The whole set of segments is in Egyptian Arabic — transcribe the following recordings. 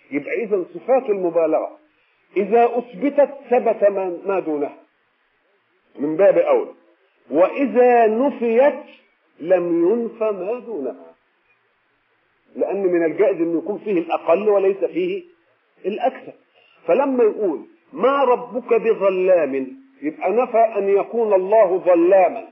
يبقى اذا صفات المبالغه اذا اثبتت ثبت ما دونها من باب اولى واذا نفيت لم ينفى ما دونها لان من الجائز انه يكون فيه الاقل وليس فيه الاكثر فلما يقول ما ربك بظلام يبقى نفى ان يكون الله ظلاما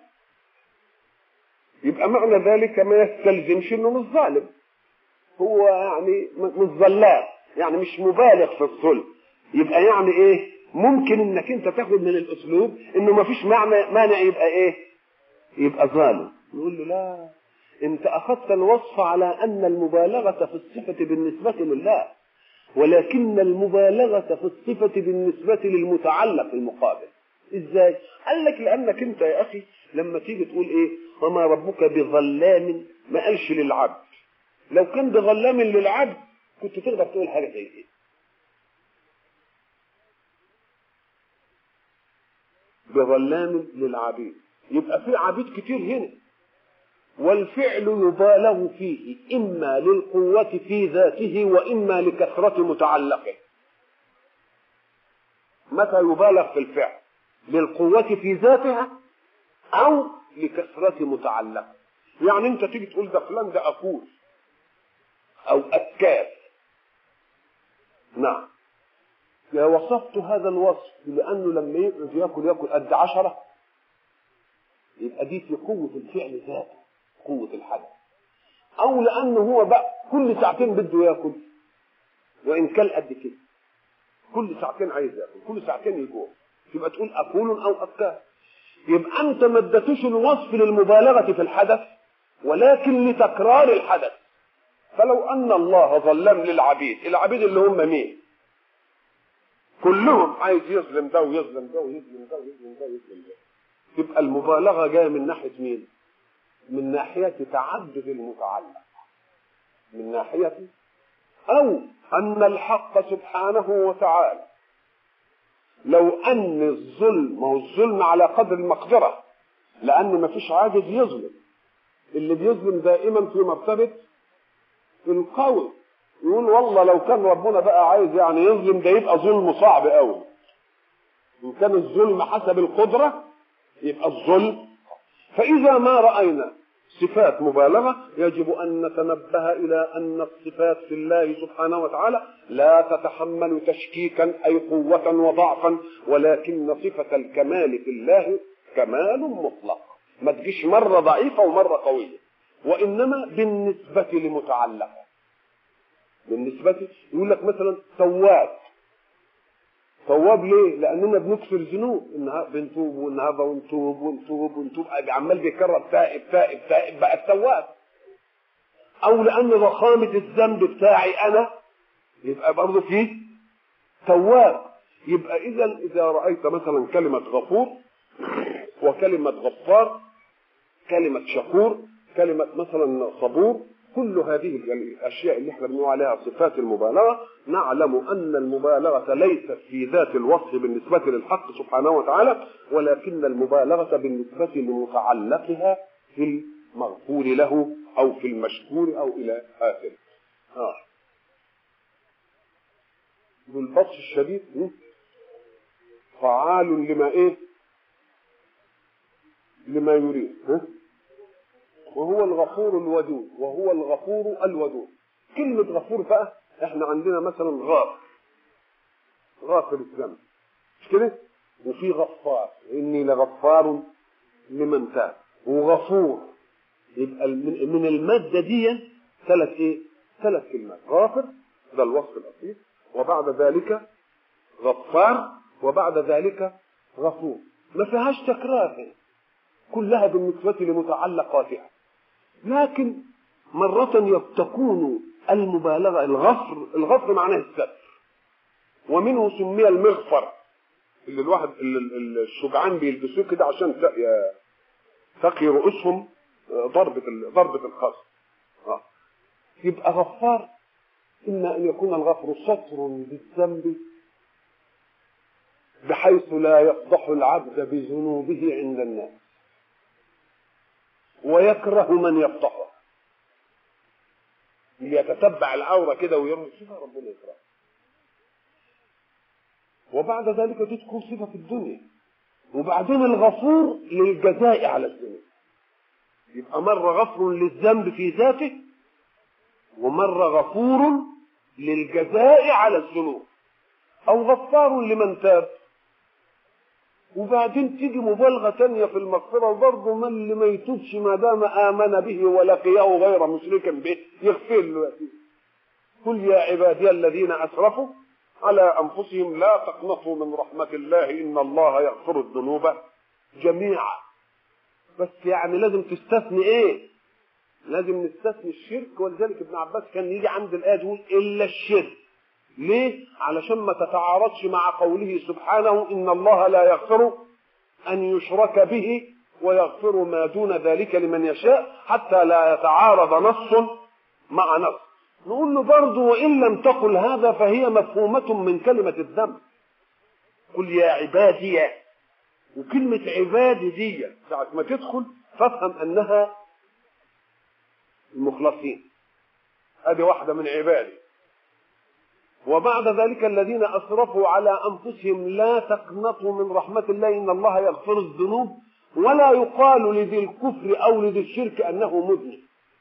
يبقى معنى ذلك ما يستلزمش انه مش ظالم هو يعني مش ظلام يعني مش مبالغ في الظلم يبقى يعني ايه ممكن انك انت تاخد من الاسلوب انه ما فيش معنى مانع يبقى ايه يبقى ظالم نقول له لا انت اخذت الوصف على ان المبالغه في الصفه بالنسبه لله ولكن المبالغه في الصفه بالنسبه للمتعلق المقابل ازاي قال لك لانك انت يا اخي لما تيجي تقول ايه وما ربك بظلام ما قالش للعبد لو كان بظلام للعبد كنت تقدر تقول حاجه زي كده بظلام للعبيد يبقى في عبيد كتير هنا والفعل يبالغ فيه إما للقوة في ذاته وإما لكثرة متعلقه متى يبالغ في الفعل للقوة في ذاتها أو لكثرة متعلقه يعني أنت تيجي تقول ده فلان ده أكول أو أكاف نعم يا وصفت هذا الوصف لأنه لما يقعد ياكل ياكل قد عشرة يبقى دي في قوة الفعل ذاته قوة الحدث أو لأنه هو بقى كل ساعتين بده ياكل وإن كان قد كده كل ساعتين عايز ياكل كل ساعتين يجوع يبقى تقول أكول أو أكال يبقى أنت ما اديتوش الوصف للمبالغة في الحدث ولكن لتكرار الحدث فلو أن الله ظلم للعبيد العبيد اللي هم مين كلهم عايز يظلم ده ويظلم ده ويظلم ده ويظلم ده ويظلم ده تبقى المبالغة جاية من ناحية مين؟ من ناحية تعدد المتعلق من ناحية أو أن الحق سبحانه وتعالى لو أن الظلم هو الظلم على قدر المقدرة لأن ما فيش عاجز يظلم اللي بيظلم دائما في مرتبة القوي يقول والله لو كان ربنا بقى عايز يعني يظلم ده يبقى ظلم صعب قوي إن كان الظلم حسب القدرة يبقى الظلم فإذا ما رأينا صفات مبالغة يجب أن نتنبه إلى أن الصفات في الله سبحانه وتعالى لا تتحمل تشكيكا أي قوة وضعفا ولكن صفة الكمال في الله كمال مطلق ما تجيش مرة ضعيفة ومرة قوية وإنما بالنسبة لمتعلقة بالنسبة يقول لك مثلا تواب تواب ليه؟ لأننا بنكسر ذنوب النهارده بنتوب والنهارده ونتوب ونتوب ونتوب عمال بيكرر تائب تائب تائب بقى التواب أو لأن ضخامة الذنب بتاعي أنا يبقى برضه فيه تواب يبقى إذا إذا رأيت مثلا كلمة غفور وكلمة غفار كلمة شكور كلمة مثلا صبور كل هذه الاشياء اللي احنا بنقول عليها صفات المبالغه نعلم ان المبالغه ليست في ذات الوصف بالنسبه للحق سبحانه وتعالى ولكن المبالغه بالنسبه لمتعلقها في المغفور له او في المشكور او الى اخره. آه. بالبطش الشديد فعال لما ايه؟ لما يريد ها؟ وهو الغفور الودود وهو الغفور الودود كلمة غفور بقى احنا عندنا مثلا غافر غافر الذنب مش كده وفي غفار اني لغفار لمن تاب وغفور يبقى من المادة دي ثلاث ايه ثلاث كلمات غافر ده الوصف الاصيل وبعد ذلك غفار وبعد ذلك غفور ما فيهاش تكرار هنا كلها بالنسبة لمتعلقاتها لكن مرة تكون المبالغة الغفر الغفر معناه الستر ومنه سمي المغفر اللي الواحد اللي الشجعان بيلبسوه كده عشان تقي رؤوسهم ضربة ضربة الخصم آه. يبقى غفار إما أن يكون الغفر ستر بالذنب بحيث لا يفضح العبد بذنوبه عند الناس ويكره من يفضحه يتتبع العورة كده ويرمي شوف ربنا يكره وبعد ذلك تذكر صفة الدنيا وبعدين الغفور للجزاء على الذنوب يبقى مرة غفر للذنب في ذاته ومرة غفور للجزاء على الذنوب أو غفار لمن تاب وبعدين تيجي مبالغة تانية في المغفرة وبرضه من اللي ما يتوبش ما دام آمن به ولقيه غير مشرك به يغفر له قل يا عبادي الذين أسرفوا على أنفسهم لا تقنطوا من رحمة الله إن الله يغفر الذنوب جميعا بس يعني لازم تستثني إيه؟ لازم نستثني الشرك ولذلك ابن عباس كان يجي عند الآية يقول إلا الشرك ليه؟ علشان ما تتعارضش مع قوله سبحانه إن الله لا يغفر أن يشرك به ويغفر ما دون ذلك لمن يشاء حتى لا يتعارض نص مع نص نقول له برضه وإن لم تقل هذا فهي مفهومة من كلمة الذنب قل يا عبادي وكلمة عبادي دي ساعة ما تدخل فافهم أنها المخلصين هذه واحدة من عبادي وبعد ذلك الذين أسرفوا على أنفسهم لا تقنطوا من رحمة الله إن الله يغفر الذنوب ولا يقال لذي الكفر أو لذي الشرك أنه مذنب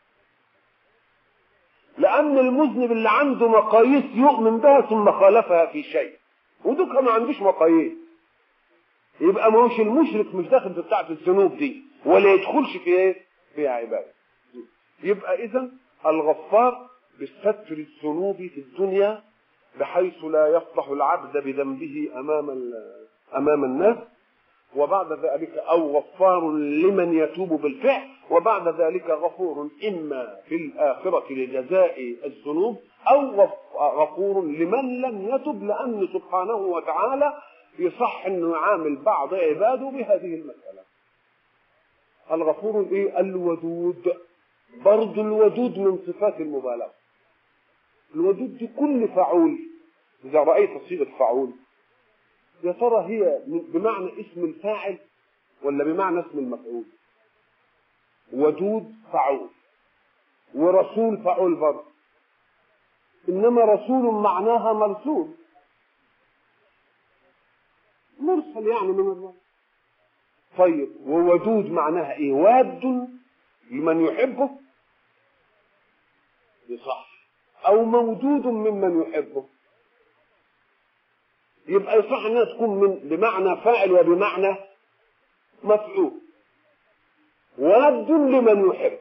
لأن المذنب اللي عنده مقاييس يؤمن بها ثم خالفها في شيء ودوك ما عندوش مقاييس يبقى ما هوش المشرك مش داخل في بتاعة الذنوب دي ولا يدخلش في ايه؟ في عبادة يبقى إذا الغفار بستر الذنوب في الدنيا بحيث لا يفضح العبد بذنبه امام امام الناس وبعد ذلك او غفار لمن يتوب بالفعل وبعد ذلك غفور اما في الاخره لجزاء الذنوب او غفور لمن لم يتب لان سبحانه وتعالى يصح انه يعامل بعض عباده بهذه المساله الغفور الايه الودود برضه الودود من صفات المبالغه الودود دي كل فعول إذا رأيت صيغة فعول يا ترى هي بمعنى اسم الفاعل ولا بمعنى اسم المفعول ودود فعول ورسول فعول برضه إنما رسول معناها مرسول مرسل يعني من الله طيب وودود معناها ايه واد لمن يحبه يصح او مودود ممن يحبه يبقى يصح انها تكون من بمعنى فاعل وبمعنى مفعول واد لمن يحب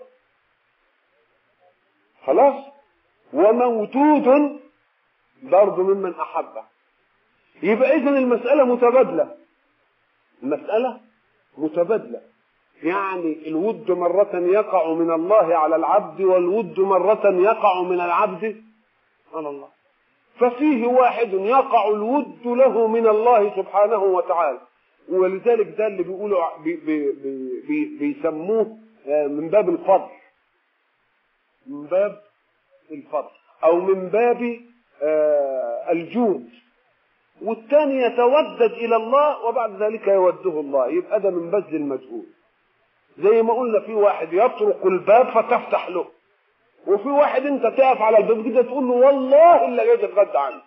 خلاص وموجود برضه ممن احبه يبقى اذا المساله متبادله المساله متبادله يعني الود مرة يقع من الله على العبد والود مرة يقع من العبد على الله ففيه واحد يقع الود له من الله سبحانه وتعالى ولذلك ده اللي بيقولوا بي بي بي بيسموه من باب الفضل من باب الفضل او من باب الجود والثاني يتودد الى الله وبعد ذلك يوده الله يبقى ده من بذل المجهود زي ما قلنا في واحد يطرق الباب فتفتح له وفي واحد انت تقف على الباب كده تقول له والله الا جاي تتغدى عنه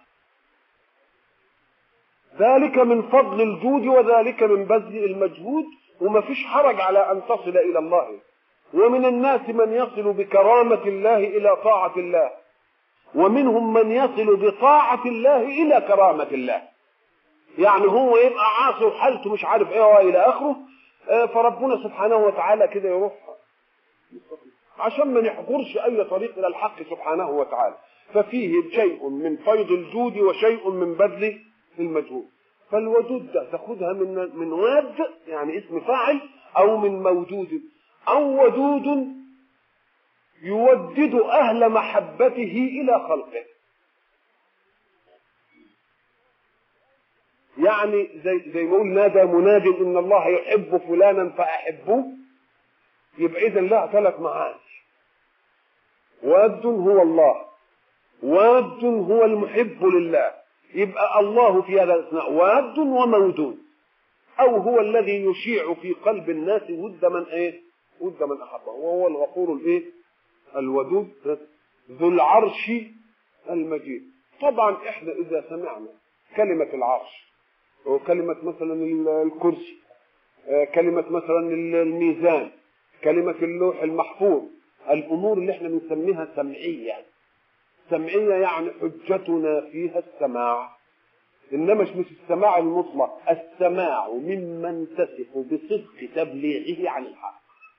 ذلك من فضل الجود وذلك من بذل المجهود وما فيش حرج على ان تصل الى الله ومن الناس من يصل بكرامة الله الى طاعة الله ومنهم من يصل بطاعة الله الى كرامة الله يعني هو يبقى عاصي وحالته مش عارف ايه والى اخره فربنا سبحانه وتعالى كده يروح عشان ما نحجرش اي طريق الى الحق سبحانه وتعالى ففيه شيء من فيض الجود وشيء من بذل المجهود فالودود ده تاخدها من من واد يعني اسم فاعل او من موجود او ودود يودد اهل محبته الى خلقه يعني زي زي ما يقول نادى مناد ان الله يحب فلانا فاحبوه يبقى اذا لها ثلاث معاني واد هو الله واد هو المحب لله يبقى الله في هذا الاثناء واد ومودود او هو الذي يشيع في قلب الناس ود من ايه ود من احبه وهو الغفور الايه الودود ذو العرش المجيد طبعا احنا اذا سمعنا كلمه العرش وكلمة مثلا الكرسي كلمة مثلا الميزان كلمة اللوح المحفوظ الأمور اللي احنا بنسميها سمعية سمعية يعني حجتنا فيها السماع إنما مش السماع المطلق السماع ممن تثق بصدق تبليغه عن الحق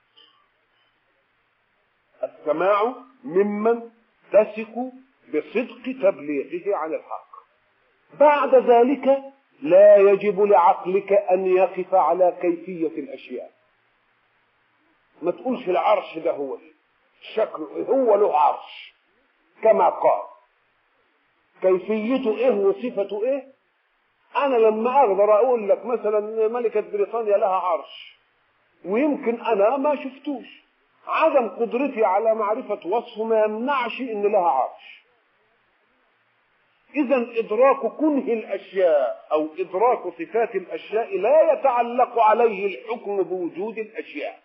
السماع ممن تثق بصدق تبليغه عن الحق بعد ذلك لا يجب لعقلك أن يقف على كيفية الأشياء ما تقولش العرش ده هو شكله هو له عرش كما قال كيفيته ايه وصفته ايه انا لما اقدر اقول لك مثلا ملكة بريطانيا لها عرش ويمكن انا ما شفتوش عدم قدرتي على معرفة وصفه ما يمنعش ان لها عرش اذا ادراك كنه الاشياء او ادراك صفات الاشياء لا يتعلق عليه الحكم بوجود الاشياء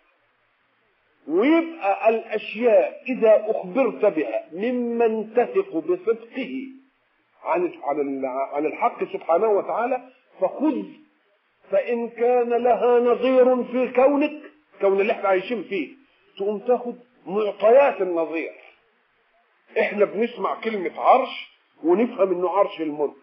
ويبقى الاشياء اذا اخبرت بها ممن تثق بصدقه عن عن عن الحق سبحانه وتعالى فخذ فان كان لها نظير في كونك كون اللي احنا عايشين فيه تقوم تاخد معطيات النظير احنا بنسمع كلمة عرش ونفهم انه عرش الملك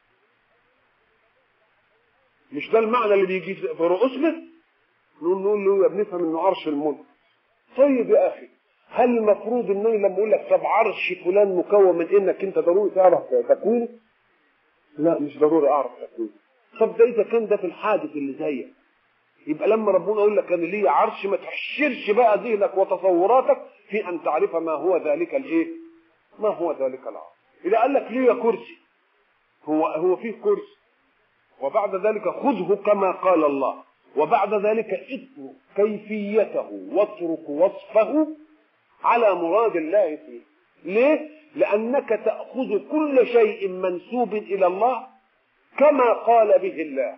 مش ده المعنى اللي بيجي في رؤوسنا نقول نقول له بنفهم انه عرش الملك طيب يا اخي هل المفروض ان انا لما اقول لك طب عرش فلان مكون من انك انت ضروري تعرف تكوينه؟ لا مش ضروري اعرف تكوينه. طب ده اذا كان ده في الحادث اللي زيك يبقى لما ربنا يقول لك انا ليا عرش ما تحشرش بقى ذهنك وتصوراتك في ان تعرف ما هو ذلك الايه؟ ما هو ذلك العرش. اذا قال لك ليا كرسي هو هو فيه كرسي وبعد ذلك خذه كما قال الله وبعد ذلك اترك كيفيته واترك وصفه على مراد الله فيه ليه لانك تاخذ كل شيء منسوب الى الله كما قال به الله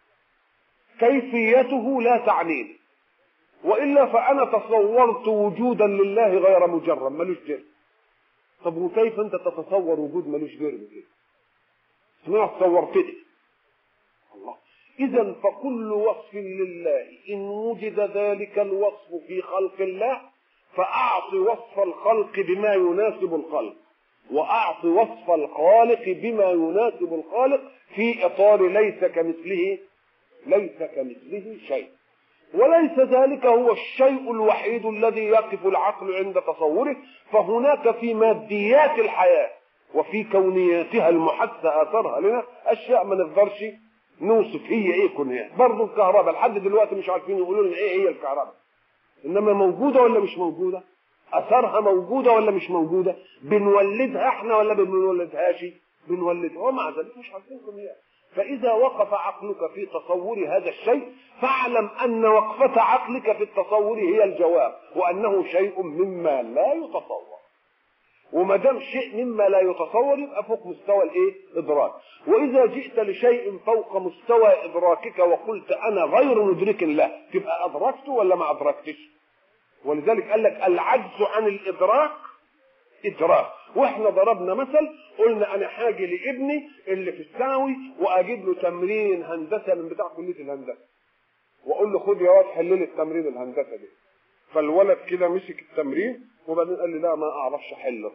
كيفيته لا تعنيني والا فانا تصورت وجودا لله غير مجرد ملوش جرم طب وكيف انت تتصور وجود ملوش جرم كده سمعت تصورتني الله اذا فكل وصف لله ان وجد ذلك الوصف في خلق الله فأعط وصف الخلق بما يناسب الخلق وأعط وصف الخالق بما يناسب الخالق في إطار ليس كمثله ليس كمثله شيء وليس ذلك هو الشيء الوحيد الذي يقف العقل عند تصوره فهناك في ماديات الحياة وفي كونياتها المحثة آثارها لنا أشياء ما نقدرش نوصف هي إيه كونيات برضه الكهرباء لحد دلوقتي مش عارفين يقولوا لنا إيه هي الكهرباء انما موجوده ولا مش موجوده اثرها موجوده ولا مش موجوده بنولدها احنا ولا بنولدهاش بنولدها ومع ذلك مش عارفين كميات فاذا وقف عقلك في تصور هذا الشيء فاعلم ان وقفه عقلك في التصور هي الجواب وانه شيء مما لا يتصور وما دام شيء مما لا يتصور يبقى فوق مستوى الايه ادراك واذا جئت لشيء فوق مستوى ادراكك وقلت انا غير مدرك له تبقى ادركته ولا ما ادركتش ولذلك قال لك العجز عن الادراك ادراك واحنا ضربنا مثل قلنا انا حاجه لابني اللي في الثانوي واجيب له تمرين هندسه من بتاع كليه الهندسه واقول له خد يا واد حل لي التمرين الهندسه دي فالولد كده مسك التمرين وبعدين قال لي لا ما اعرفش احله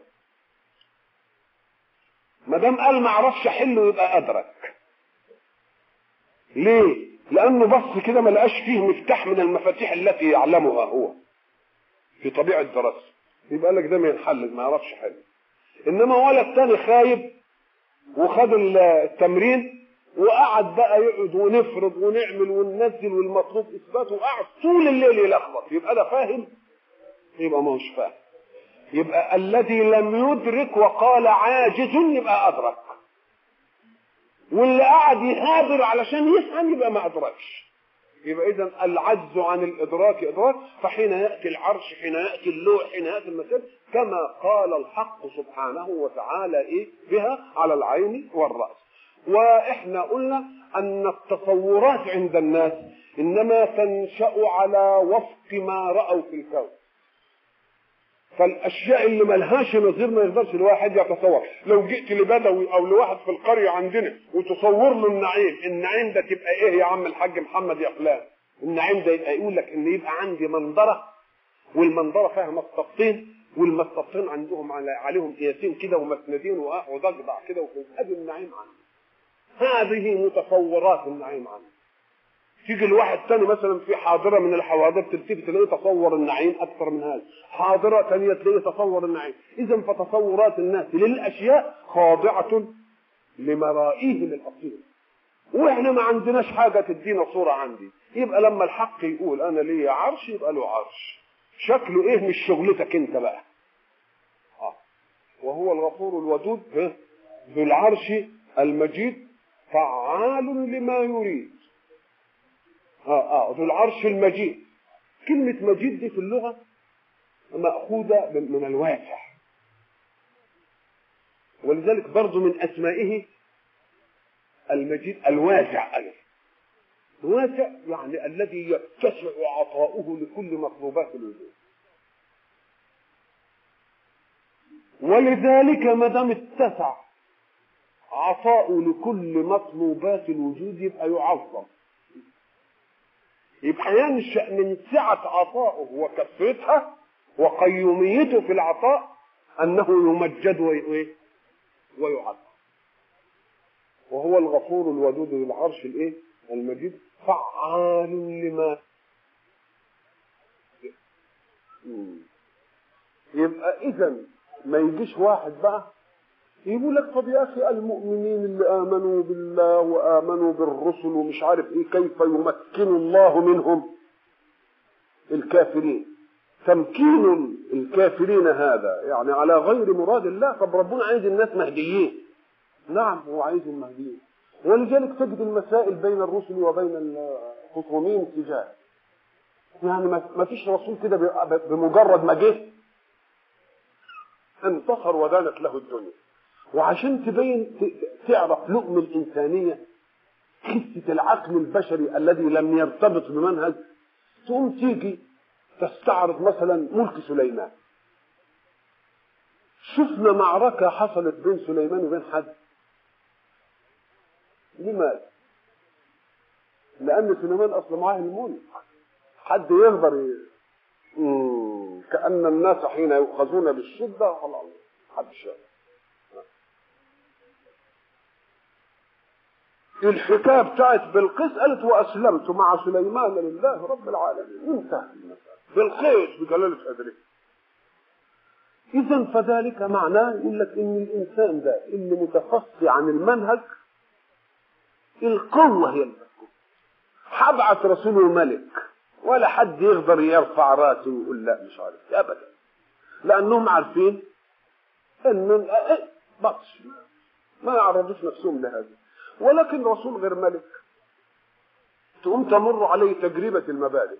ما دام قال ما اعرفش احله يبقى ادرك ليه لانه بص كده ما لقاش فيه مفتاح من المفاتيح التي يعلمها هو في طبيعه دراسته يبقى لك ده ما ينحل ما يعرفش حل انما ولد تاني خايب وخد التمرين وقعد بقى يقعد ونفرض ونعمل وننزل والمطلوب اثباته وقعد طول الليل يلخبط يبقى ده فاهم يبقى ما هوش فاهم يبقى الذي لم يدرك وقال عاجز يبقى ادرك واللي قعد يهابر علشان يفهم يبقى ما ادركش يبقى اذا العجز عن الادراك ادراك فحين ياتي العرش حين ياتي اللوح حين ياتي المسجد كما قال الحق سبحانه وتعالى ايه بها على العين والراس واحنا قلنا ان التصورات عند الناس انما تنشا على وفق ما راوا في الكون فالاشياء اللي ملهاش نظير ما يقدرش الواحد يتصور لو جئت لبدوي او لواحد في القريه عندنا وتصور له النعيم النعيم ده تبقى ايه يا عم الحاج محمد يا فلان النعيم ده يبقى يقول لك ان يبقى عندي منظره والمنظره فيها مسطبتين والمسطبتين عندهم على عليهم قياسين كده ومسندين وضجدع كده ادي النعيم عندي هذه متصورات النعيم عندي تيجي الواحد تاني مثلا في حاضرة من الحواضر تلتفت تلاقيه تصور النعيم أكثر من هذا حاضرة تانية تلاقيه تصور النعيم إذا فتصورات الناس للأشياء خاضعة لمرائيهم الأصيل وإحنا ما عندناش حاجة تدينا صورة عندي يبقى لما الحق يقول أنا ليا عرش يبقى له عرش شكله إيه مش شغلتك أنت بقى آه. وهو الغفور الودود ذو العرش المجيد فعال لما يريد اه اه ذو العرش المجيد كلمة مجيد دي في اللغة مأخوذة من الواسع ولذلك برضو من أسمائه المجيد الواسع أيضا الواسع يعني الذي يتسع عطاؤه لكل مطلوبات الوجود ولذلك ما دام اتسع عطاؤه لكل مطلوبات الوجود يبقى يعظم يبقى ينشأ من سعة عطائه وكثرتها وقيوميته في العطاء أنه يمجد ويعظم وهو الغفور الودود ذو العرش الايه المجيد فعال لما يبقى اذا ما يجيش واحد بقى يقول لك طب يا اخي المؤمنين اللي امنوا بالله وامنوا بالرسل ومش عارف ايه كيف يمكن الله منهم الكافرين تمكين الكافرين هذا يعني على غير مراد الله طب ربنا عايز الناس مهديين نعم هو عايزهم مهديين ولذلك تجد المسائل بين الرسل وبين الخصومين تجاه يعني ما فيش رسول كده بمجرد ما جه انتصر ودانت له الدنيا وعشان تبين تعرف لؤم الإنسانية خفة العقل البشري الذي لم يرتبط بمنهج تقوم تيجي تستعرض مثلا ملك سليمان شفنا معركة حصلت بين سليمان وبين حد لماذا؟ لأن سليمان أصلا معاه الملك حد يقدر ي... كأن الناس حين يؤخذون بالشدة خلاص حد شاف الحكايه بتاعت بلقيس قالت واسلمت مع سليمان لله رب العالمين انتهى المسألة بلقيس بجلالة قدره اذا فذلك معناه يقول لك ان الانسان ده اللي متخصي عن المنهج القوه هي المسكوت هبعت رسوله ملك ولا حد يقدر يرفع راسه ويقول لا مش عارف ابدا لانهم عارفين ان بطش ما يعرضوش نفسهم لهذا ولكن رسول غير ملك تقوم تمر عليه تجربة المبادئ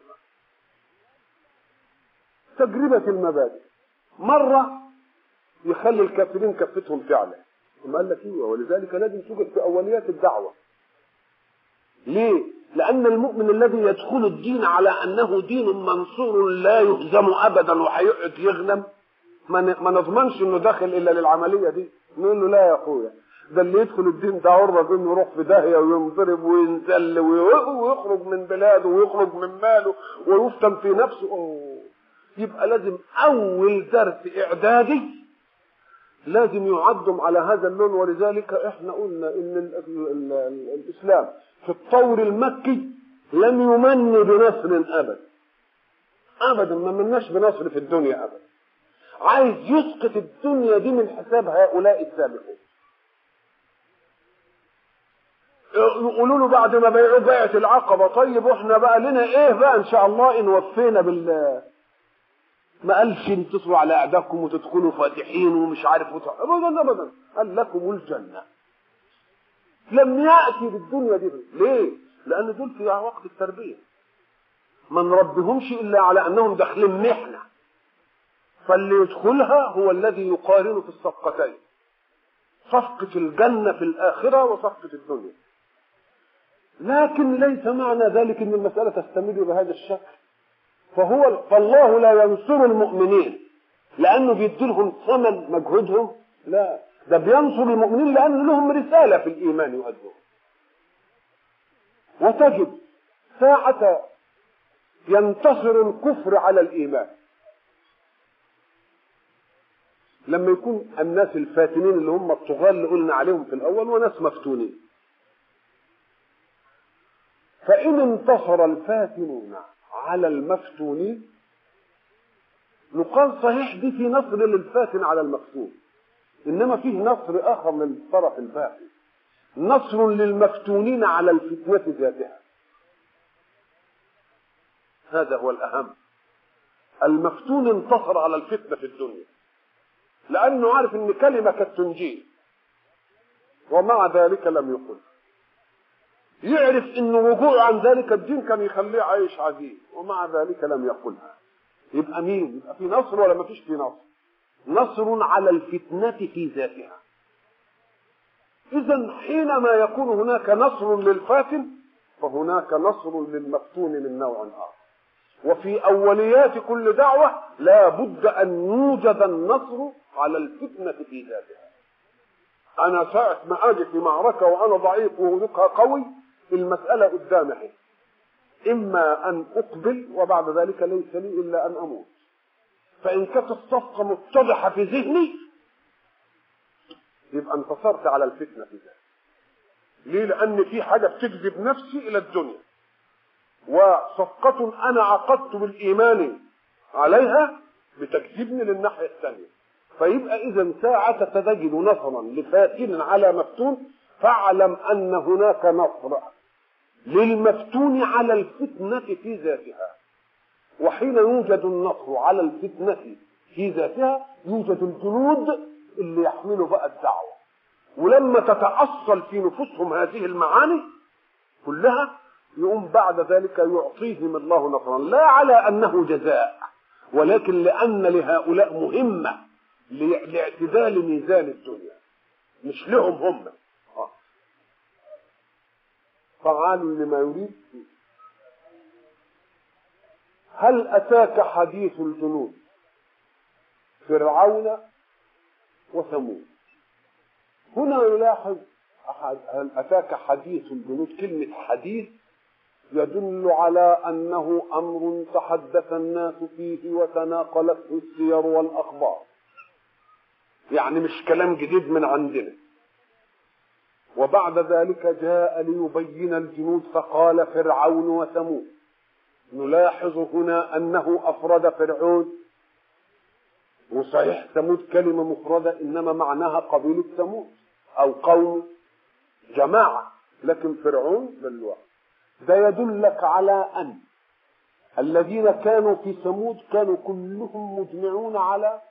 تجربة المبادئ مرة يخلي الكافرين كفتهم فعلا ثم قال لك ايوه ولذلك لازم توجد في اوليات الدعوة ليه؟ لأن المؤمن الذي يدخل الدين على أنه دين منصور لا يهزم أبدا وهيقعد يغنم ما نضمنش إنه داخل إلا للعملية دي نقول له لا يا أخويا ده اللي يدخل الدين ده عرضة انه يروح في داهية وينضرب وينزل ويخرج من بلاده ويخرج من ماله ويفتن في نفسه أوه. يبقى لازم أول درس إعدادي لازم يعدم على هذا اللون ولذلك احنا قلنا ان ال ال ال ال الاسلام في الطور المكي لم يمن بنصر ابدا ابدا ما مناش بنصر في الدنيا ابدا عايز يسقط الدنيا دي من حساب هؤلاء السابقين يقولوا له بعد ما بيعوا بيعة العقبة طيب واحنا بقى لنا ايه بقى ان شاء الله ان وفينا بال ما قالش انتصروا على اعدائكم وتدخلوا فاتحين ومش عارف ابدا ابدا قال لكم الجنة لم يأتي بالدنيا دي ليه؟ لأن دول في وقت التربية ما نربيهمش إلا على أنهم داخلين محنة فاللي يدخلها هو الذي يقارن في الصفقتين صفقة الجنة في الآخرة وصفقة الدنيا لكن ليس معنى ذلك ان المسألة تستمر بهذا الشكل فهو فالله لا ينصر المؤمنين لانه بيدي لهم ثمن مجهودهم لا ده بينصر المؤمنين لان لهم رساله في الايمان يؤدوها وتجد ساعة ينتصر الكفر على الإيمان لما يكون الناس الفاتنين اللي هم الطغاة اللي قلنا عليهم في الأول وناس مفتونين فإن انتصر الفاتنون على المفتونين نقال صحيح دي في نصر للفاتن على المفتون إنما فيه نصر آخر للطرف الباقي نصر للمفتونين على الفتنة ذاتها هذا هو الأهم المفتون انتصر على الفتنة في الدنيا لأنه عارف أن كلمة قد تنجيه ومع ذلك لم يقل يعرف أن رجوع عن ذلك الدين كان يخليه عايش عزيز ومع ذلك لم يقلها يبقى مين؟ يبقى في نصر ولا ما فيش في نصر؟ نصر على الفتنة في ذاتها إذا حينما يكون هناك نصر للفاتن فهناك نصر للمفتون من نوع آخر وفي أوليات كل دعوة لا بد أن يوجد النصر على الفتنة في ذاتها أنا ساعة ما أجي في معركة وأنا ضعيف وهدوكها قوي المسألة قدامي إما أن أقبل وبعد ذلك ليس لي إلا أن أموت فإن كانت الصفقة متضحة في ذهني يبقى انتصرت على الفتنة في ذلك ليه لأن في حاجة بتجذب نفسي إلى الدنيا وصفقة أنا عقدت بالإيمان عليها بتجذبني للناحية الثانية فيبقى إذا ساعة تجد نصرا لفاتن على مفتون فاعلم أن هناك نصر للمفتون على الفتنة في ذاتها وحين يوجد النصر على الفتنة في ذاتها يوجد الجنود اللي يحملوا بقى الدعوة ولما تتأصل في نفوسهم هذه المعاني كلها يقوم بعد ذلك يعطيهم الله نصرا لا على أنه جزاء ولكن لأن لهؤلاء مهمة لاعتدال ميزان الدنيا مش لهم هم آه. فعال لما يريد هل أتاك حديث الجنود فرعون وثمود هنا نلاحظ هل أتاك حديث الجنود كلمة حديث يدل على أنه أمر تحدث الناس فيه وتناقلته السير والأخبار يعني مش كلام جديد من عندنا وبعد ذلك جاء ليبين الجنود فقال فرعون وثمود نلاحظ هنا أنه أفرد فرعون وصحيح ثمود كلمة مفردة إنما معناها قبيلة ثمود أو قوم جماعة لكن فرعون بالواحد ده يدلك على أن الذين كانوا في ثمود كانوا كلهم مجمعون على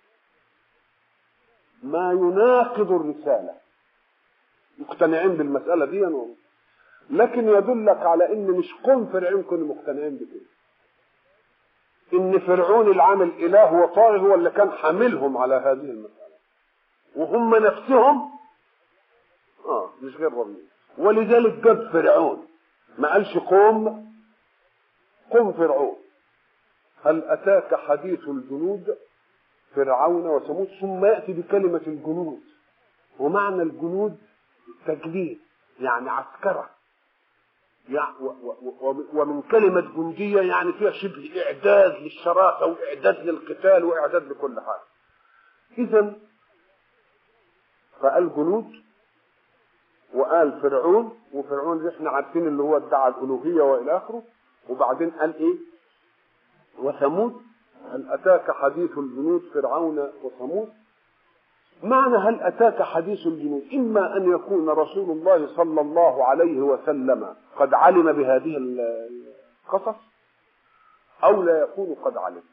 ما يناقض الرسالة مقتنعين بالمسألة دي يعني. لكن يدلك على ان مش قوم فرعون كانوا مقتنعين بكده ان فرعون العامل اله وطاغي هو اللي كان حاملهم على هذه المسألة وهم نفسهم اه مش غير ربنا ولذلك جاب فرعون ما قالش قوم قم فرعون هل أتاك حديث الجنود فرعون وثمود ثم يأتي بكلمة الجنود ومعنى الجنود تجديد يعني عسكرة يعني ومن كلمة جندية يعني فيها شبه إعداد للشراسة وإعداد للقتال وإعداد لكل حاجة إذا فقال جنود وقال فرعون وفرعون اللي احنا عارفين اللي هو ادعى الالوهيه والى اخره وبعدين قال ايه وثمود هل اتاك حديث الجنود فرعون وثمود معنى هل اتاك حديث الجنود اما ان يكون رسول الله صلى الله عليه وسلم قد علم بهذه القصص او لا يكون قد علم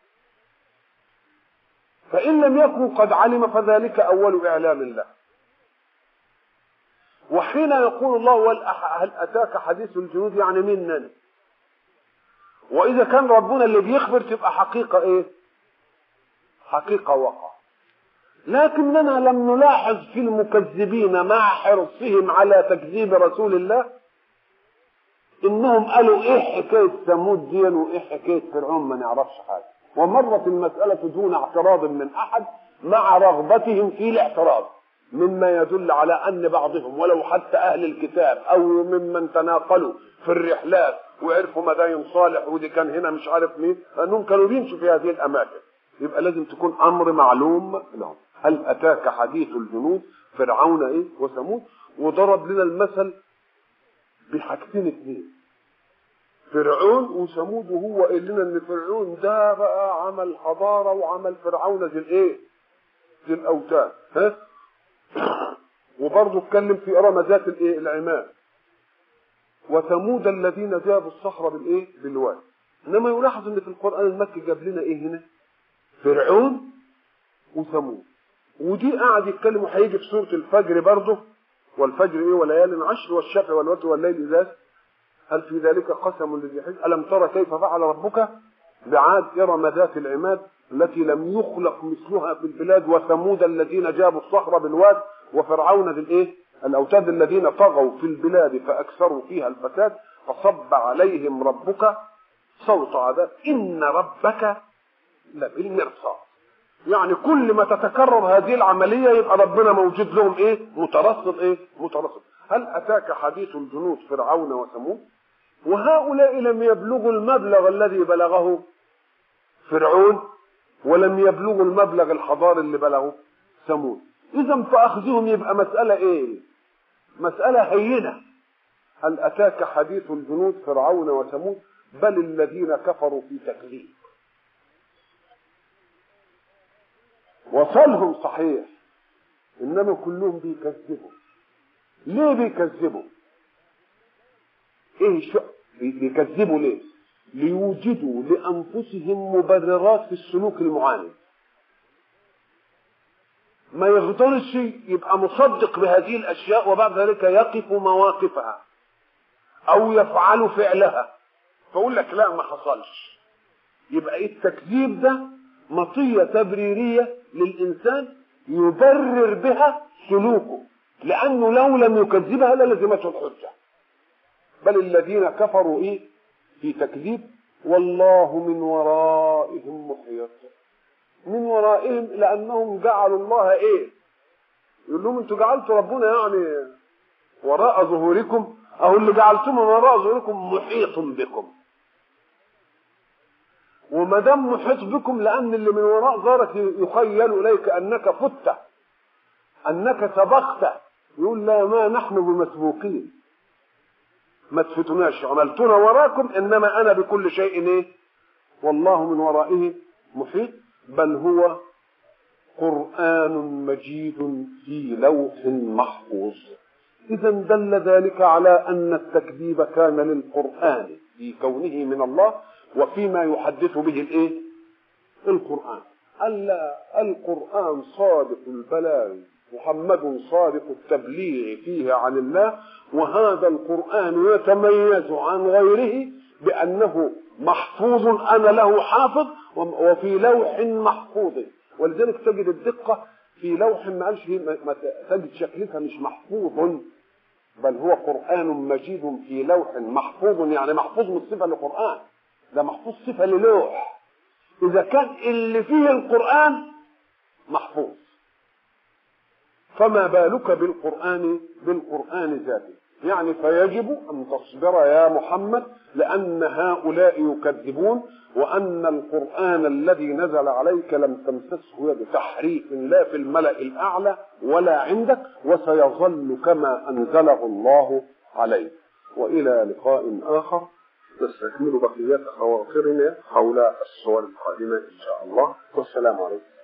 فان لم يكن قد علم فذلك اول اعلام له وحين يقول الله هل أتاك حديث الجنود يعني مننا وإذا كان ربنا اللي بيخبر تبقى حقيقة إيه حقيقة وقع لكننا لم نلاحظ في المكذبين مع حرصهم على تكذيب رسول الله انهم قالوا ايه حكايه ثمود دي وايه حكايه فرعون ما نعرفش حاجه ومرت المسألة دون اعتراض من أحد مع رغبتهم في الاعتراض مما يدل على أن بعضهم ولو حتى أهل الكتاب أو ممن تناقلوا في الرحلات وعرفوا مداين صالح ودي كان هنا مش عارف مين لأنهم كانوا بيمشوا في هذه الأماكن يبقى لازم تكون أمر معلوم لهم هل أتاك حديث الجنود فرعون إيه وثمود وضرب لنا المثل بحاجتين اثنين فرعون وثمود وهو قال لنا ان فرعون ده بقى عمل حضاره وعمل فرعون ذي الايه؟ ذي الاوتاد ها؟ وبرضه اتكلم في ارم ذات الايه؟ العماد وثمود الذين جابوا الصخر بالايه؟ بالواد انما يلاحظ ان في القران المكي جاب لنا ايه هنا؟ فرعون وثمود ودي قاعد يتكلم وهيجي في سوره الفجر برضه والفجر ايه وليال عشر والشفع والوتر والليل اذا هل في ذلك قسم لذي حجر ألم ترى كيف فعل ربك بعاد إرم ذات العماد التي لم يخلق مثلها في البلاد وثمود الذين جابوا الصخر بالواد وفرعون ذي الايه الاوتاد الذين طغوا في البلاد فاكثروا فيها الفساد فصب عليهم ربك صوت عذاب ان ربك لبالمرصاد يعني كل ما تتكرر هذه العملية يبقى ربنا موجود لهم ايه مترصد ايه مترصد هل اتاك حديث الجنود فرعون وثمود وهؤلاء لم يبلغوا المبلغ الذي بلغه فرعون ولم يبلغوا المبلغ الحضاري اللي بلغه ثمود اذا فاخذهم يبقى مسألة ايه مسألة هينة هل اتاك حديث الجنود فرعون وثمود بل الذين كفروا في تكذيب وصلهم صحيح انما كلهم بيكذبوا ليه بيكذبوا ايه شو بيكذبوا ليه ليوجدوا لانفسهم مبررات في السلوك المعاند ما يقدرش يبقى مصدق بهذه الاشياء وبعد ذلك يقف مواقفها او يفعل فعلها فاقول لك لا ما حصلش يبقى ايه التكذيب ده مطية تبريرية للإنسان يبرر بها سلوكه لأنه لو لم يكذبها للزمته الحجة بل الذين كفروا إيه في تكذيب والله من ورائهم محيط من ورائهم لأنهم جعلوا الله إيه يقول لهم أنتوا جعلتوا ربنا يعني وراء ظهوركم أو اللي جعلتم وراء ظهوركم محيط بكم وما دام محيط بكم لان اللي من وراء ظهرك يخيل اليك انك فت انك سبقت يقول لا ما نحن بمسبوقين ما تفتناش عملتنا وراكم انما انا بكل شيء ايه والله من ورائه محيط بل هو قران مجيد في لوح محفوظ اذا دل ذلك على ان التكذيب كان للقران في كونه من الله وفيما يحدث به الايه القرآن ألا القرآن صادق البلاغ محمد صادق التبليغ فيه عن الله وهذا القرآن يتميز عن غيره بأنه محفوظ أنا له حافظ وفي لوح محفوظ ولذلك تجد الدقة في لوح ما قالش ما تجد شكلتها مش محفوظ بل هو قرآن مجيد في لوح محفوظ يعني محفوظ من الصفة للقرآن ده محفوظ صفة للوح إذا كان اللي فيه القرآن محفوظ فما بالك بالقرآن بالقرآن ذاته يعني فيجب أن تصبر يا محمد لأن هؤلاء يكذبون وأن القرآن الذي نزل عليك لم تمسسه يد تحريف لا في الملأ الأعلى ولا عندك وسيظل كما أنزله الله عليك وإلى لقاء آخر نستكمل بقية خواطرنا حول الصور القادمة إن شاء الله والسلام عليكم